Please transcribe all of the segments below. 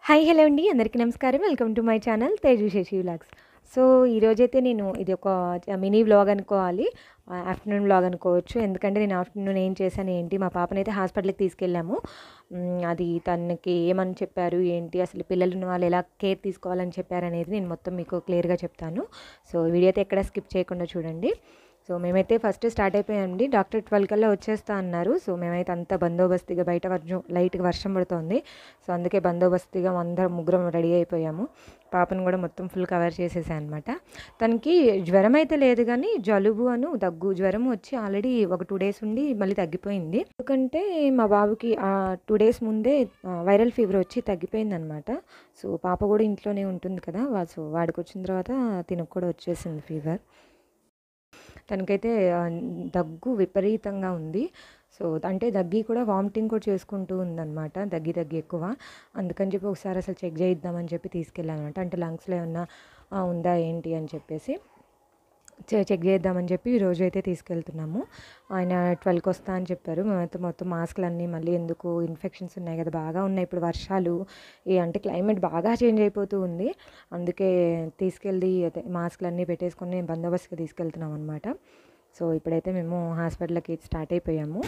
Hi hello అండి అందరికీ నమస్కారం welcome to my channel Teju Sashi vlogs so ఈరోజైతే నేను ఇది ఒక మినీ వ్లాగ్ అనుకోవాలి ఆఫ్టర్నూన్ వ్లాగ్ అనుకోవచ్చు ఎందుకంటే నేను ఆఫ్టర్నూన్ ఏం చేశాను ఏంటి మా పాపనైతే హాస్పిటల్కి తీసుకెళ్ళాము మ్, అది తనకి ఏమని చెప్పారు ఏంటి అసలు పిల్లలు ఉన్న వాళ్ళు ఎలా కేర్ తీసుకోవాలని చెప్పారు అనేది నేను మొత్తం మీకు క్లియర్గా చెప్తాను సో వీడియో అయితే ఎక్కడ స్కిప్ చేయకుండా చూడండి సో మేమైతే ఫస్ట్ స్టార్ట్ అయిపోయామండి డాక్టర్ ట్వెల్వ్ కల్లా వచ్చేస్తా అన్నారు సో మేమైతే అంత బందోబస్తుగా బయట వర్షం లైట్గా వర్షం పడుతోంది సో అందుకే బందోబస్తుగా అందరం ముగ్గురం రెడీ అయిపోయాము పాపను కూడా మొత్తం ఫుల్ కవర్ చేసేసాను అనమాట తనకి జ్వరం అయితే లేదు కానీ జలుబు అను దగ్గు జ్వరం వచ్చి ఆల్రెడీ ఒక టూ డేస్ ఉండి మళ్ళీ తగ్గిపోయింది ఎందుకంటే మా బాబుకి ఆ టూ డేస్ ముందే వైరల్ ఫీవర్ వచ్చి తగ్గిపోయింది అనమాట సో పాప కూడా ఇంట్లోనే ఉంటుంది కదా వా- సో వాడికి వచ్చిన తర్వాత తినకు కూడా వచ్చేసింది ఫీవర్ తనకైతే ఆ, దగ్గు విపరీతంగా ఉంది సో అంటే దగ్గి కూడా వామిటింగ్ కూడా చేసుకుంటూ ఉందన్నమాట దగ్గి దగ్గి ఎక్కువ అందుకని చెప్పి ఒకసారి అసలు చెక్ చేయిద్దామని చెప్పి తీసుకెళ్ళాను అనమాట అంటే లంగ్స్లో ఏమన్నా ఆ, ఉందా ఏంటి అని చెప్పేసి చె- చెక్ చేద్దామని చెప్పి ఈ రోజు అయితే తీసుకెళ్తున్నాము ఆయన ట్వెల్వ్కి వస్తా అని చెప్పారు మేమైతే మొత్తం మాస్కులు అన్నీ మళ్ళీ ఎందుకు ఇన్ఫెక్షన్స్ ఉన్నాయి కదా బాగా ఉన్నాయి ఇప్పుడు వర్షాలు ఈ అంటే క్లైమేట్ బాగా చేంజ్ అయిపోతూ ఉంది అందుకే తీసుకెళ్ళి అదే మాస్కులు అన్నీ పెట్టేసుకొని బందోబస్తుగా తీసుకెళ్తున్నాం అనమాట సో ఇప్పుడైతే మేము హాస్పిటల్కి స్టార్ట్ అయిపోయాము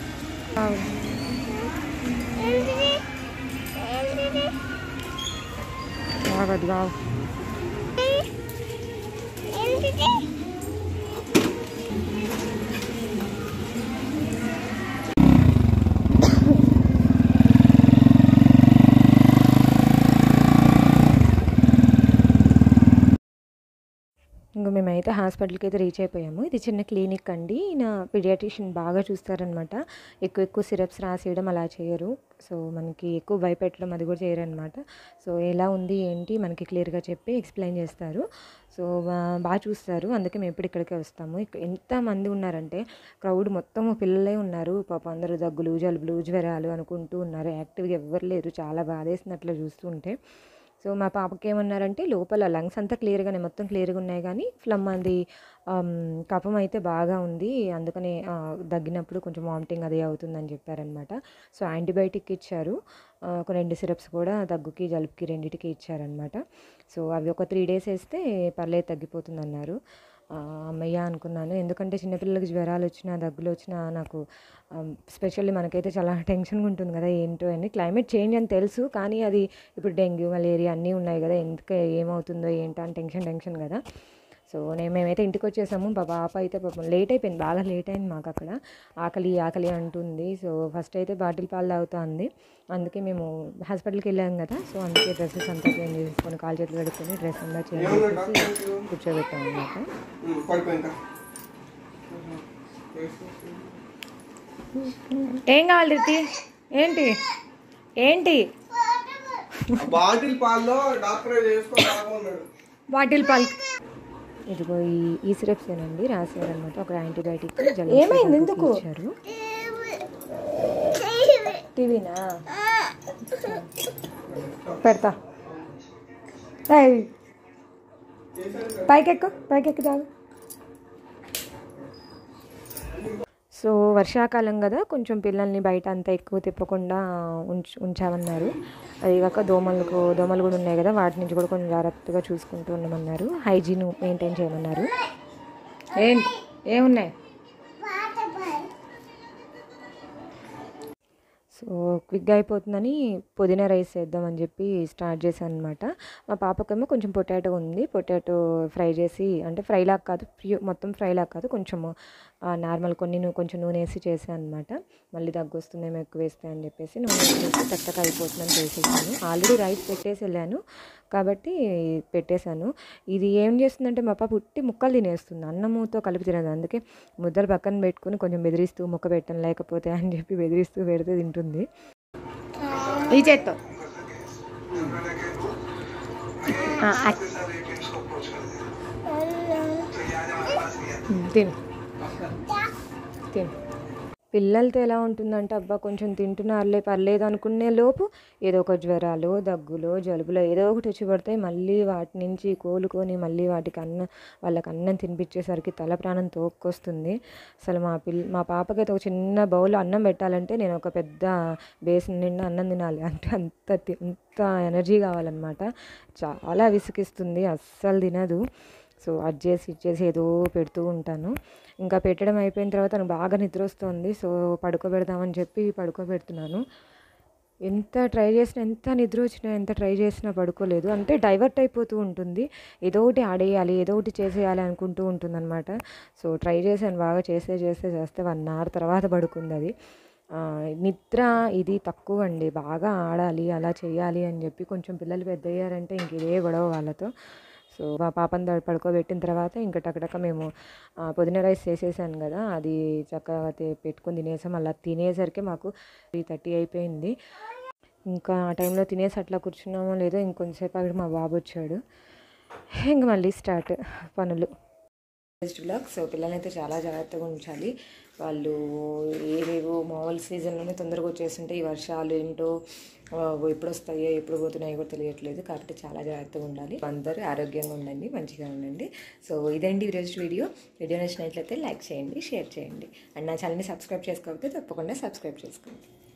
బాగదు బాగు ఇంక మేమైతే హాస్పిటల్కి అయితే రీచ్ అయిపోయాము ఇది చిన్న క్లినిక్ అండి నా పీడియాట్రిషియన్ బాగా చూస్తారనమాట ఎక్కువ ఎక్కువ సిరప్స్ రాసేయడం అలా చేయరు సో మనకి ఎక్కువ భయపెట్టడం అది కూడా చేయరనమాట సో ఎలా ఉంది ఏంటి మనకి క్లియర్గా చెప్పి ఎక్స్ప్లెయిన్ చేస్తారు సో బా- బాగా చూస్తారు అందుకే మేము ఎప్పుడు ఇక్కడికే వస్తాము ఇక్కడ ఎంతమంది ఉన్నారంటే క్రౌడ్ మొత్తం పిల్లలే ఉన్నారు పాప అందరూ దగ్గులు జలుబులు జ్వరాలు అనుకుంటూ ఉన్నారు యాక్టివ్గా ఎవ్వరు లేరు చాలా బాధేసినట్లు చూస్తుంటే సో మా పాపకి ఏమన్నారంటే లోపల లంగ్స్ అంతా క్లియర్గానే మొత్తం క్లియర్గా ఉన్నాయి కానీ ఫ్లమ్ అది ఆమ్, కఫం అయితే బాగా ఉంది అందుకని ఆ, దగ్గినప్పుడు కొంచెం వామిటింగ్ అది అవుతుందని చెప్పారనమాట సో యాంటీబయాటిక్ ఇచ్చారు ఆ, ఒక రెండు సిరప్స్ కూడా దగ్గుకి జలుబుకి రెండింటికి ఇచ్చారనమాట సో అవి ఒక త్రీ డేస్ వేస్తే పర్లేదు తగ్గిపోతుంది అన్నారు ఆ, అమ్మయ్య అనుకున్నాను ఎందుకంటే చిన్నపిల్లలకి జ్వరాలు వచ్చినా దగ్గులు వచ్చినా నాకు స్పెషల్లీ మనకైతే చాలా టెన్షన్గా ఉంటుంది కదా ఏంటో అని క్లైమేట్ చేంజ్ అని తెలుసు కానీ అది ఇప్పుడు డెంగ్యూ మలేరియా అన్నీ ఉన్నాయి కదా ఎందుకు ఏమవుతుందో ఏంటో అని టెన్షన్ టెన్షన్ కదా సో నేను మేమైతే ఇంటికి వచ్చేసాము మా పాప అయితే పాపం లేట్ అయిపోయింది బాగా లేట్ అయింది మాకు అక్కడ ఆకలి ఆకలి అంటుంది సో ఫస్ట్ అయితే బాటిల్ పాలు తాగుతా ఉంది అందుకే మేము హాస్పిటల్కి వెళ్ళాం కదా సో అందుకే డ్రెస్సెస్ అంతా చేంజ్ చేసుకొని కాలు చేతులు కడుక్కొని డ్రెస్ అంతా చేంజ్ చేసేసి కూర్చోబెట్టాం అనమాట పడుకో ఇంకా ఏం కావాలి రితి ఏంటి ఏంటి బాటిల్ పాల్లో డాక్టర్ చేసుకో తాగమన్నాడు బాటిల్ పాల్ ఇదిగో ఈ ఈ సిరప్స్ ఏనండి రాశారనమాట ఒక యాంటీబయాటిక్ ఏమైంది ఎందుకు ఇచ్చారు టీవీనా పెడతా ఏయ్. పైకెక్కు పైకెక్కు తాగు సో వర్షాకాలం కదా కొంచెం పిల్లల్ని బయట అంతా ఎక్కువ తిప్పకుండా ఉంచ ఉంచామన్నారు అది కాక దోమలకు దోమలు కూడా ఉన్నాయి కదా వాటి నుంచి కూడా కొంచెం జాగ్రత్తగా చూసుకుంటూ ఉండమన్నారు హైజీన్ మెయింటైన్ చేయమన్నారు ఏంటి ఏమున్నాయి సో క్విక్గా అయిపోతుందని పుదీనా రైస్ చేద్దామని చెప్పి స్టార్ట్ చేశాను అనమాట మా పాపకేమో కొంచెం పొటాటో ఉంది పొటాటో ఫ్రై చేసి అంటే ఫ్రై లాగా కాదు ప్యూ మొత్తం ఫ్రై లాగా కాదు కొంచెము నార్మల్ కొన్ని నూ- కొంచెం నూనె వేసి చేశాను అనమాట మళ్ళీ దగ్గు వస్తుందేమో ఎక్కువ వేస్తే అని చెప్పేసి నూనె వేసి చక్కగా అయిపోతుందని చేసేసాను ఆల్రెడీ రైస్ పెట్టేసి వెళ్ళాను కాబట్టి పెట్టేశాను ఇది ఏం చేస్తుందంటే మా పాప ఉట్టి ముక్కలు తినేస్తుంది అన్నముతో కలిపి తినదు అందుకే ముద్దలు పక్కన పెట్టుకుని కొంచెం బెదిరిస్తూ ముక్క పెట్టను లేకపోతే అని చెప్పి బెదిరిస్తూ పెడితే తింటుంది ఈ చేత్తో ఆ, అక్- ఉమ్, తిను తిను పిల్లలతో ఎలా ఉంటుందంటే అబ్బా కొంచెం తింటున్నారులే పర్లేదు అనుకునే లోపు ఏదో ఒక జ్వరాలు దగ్గులో జలుబులో ఏదో ఒకటి వచ్చి పడతాయి మళ్ళీ వాటి నుంచి కోలుకొని మళ్ళీ వాటికి అన్నం వాళ్ళకి అన్నం తినిపించేసరికి తల ప్రాణం తోక్కొస్తుంది అసలు మా పిల్ల మా పాపకైతే ఒక చిన్న బౌల్ అన్నం పెట్టాలంటే నేను ఒక పెద్ద బేసిన్ నిండా అన్నం తినాలి అంటే అంత తి- అంత ఎనర్జీ కావాలన్నమాట చాలా విసిగిస్తుంది అస్సలు తినదు సో అది చేసి ఇది చేసి ఏదో పెడుతూ ఉంటాను ఇంకా పెట్టడం అయిపోయిన తర్వాత నాకు బాగా నిద్ర వస్తుంది సో పడుకోబెడదామని చెప్పి పడుకోబెడుతున్నాను ఎంత ట్రై చేసినా ఎంత నిద్ర వచ్చినా ఎంత ట్రై చేసినా పడుకోలేదు అంటే డైవర్ట్ అయిపోతూ ఉంటుంది ఏదో ఒకటి ఆడేయాలి ఏదో ఒకటి చేసేయాలి అనుకుంటూ ఉంటుంది అనమాట సో ట్రై చేశాను బాగా చేస్తే చేస్తే చేస్తే వన్ అవర్ తర్వాత పడుకుంది అది ఆ, నిద్ర ఇది తక్కువ అండి బాగా ఆడాలి అలా చేయాలి అని చెప్పి కొంచెం పిల్లలు పెద్ద అయ్యారంటే ఇంక ఇదే గొడవ వాళ్ళతో సో మా పాపని ద- పడుకోబెట్టిన తర్వాత ఇంకా టకటక మేము ఆ, పుదీనా రైస్ చేసేసాను కదా అది చక్కగా తే- పెట్టుకొని తినేసాం అలా తినేసరికి మాకు త్రీ థర్టీ అయిపోయింది ఇంకా ఆ టైంలో తినేసి అట్లా కూర్చున్నామో లేదో ఇంకొంచెంసేపు అక్కడ మా బాబు వచ్చాడు ఇంక మళ్ళీ స్టార్ట్ పనులు నెక్స్ట్ బ్లాగ్ సో పిల్లలైతే చాలా జాగ్రత్తగా ఉంచాలి వాళ్ళు ఏవేవో మామూలు సీజన్లోనే తొందరగా వచ్చేస్తుంటే ఈ వర్షాలు ఏంటో ఆ, ఎప్పుడు వస్తాయో ఎప్పుడు పోతున్నాయో కూడా తెలియట్లేదు కాబట్టి చాలా జాగ్రత్తగా ఉండాలి అందరూ ఆరోగ్యంగా ఉండండి మంచిగా ఉండండి సో ఇదండి ఈరోజు వీడియో వీడియో నచ్చినట్లయితే లైక్ చేయండి షేర్ చేయండి అండ్ నా ఛానల్ని సబ్స్క్రైబ్ చేసుకోకపోతే తప్పకుండా సబ్స్క్రైబ్ చేసుకోండి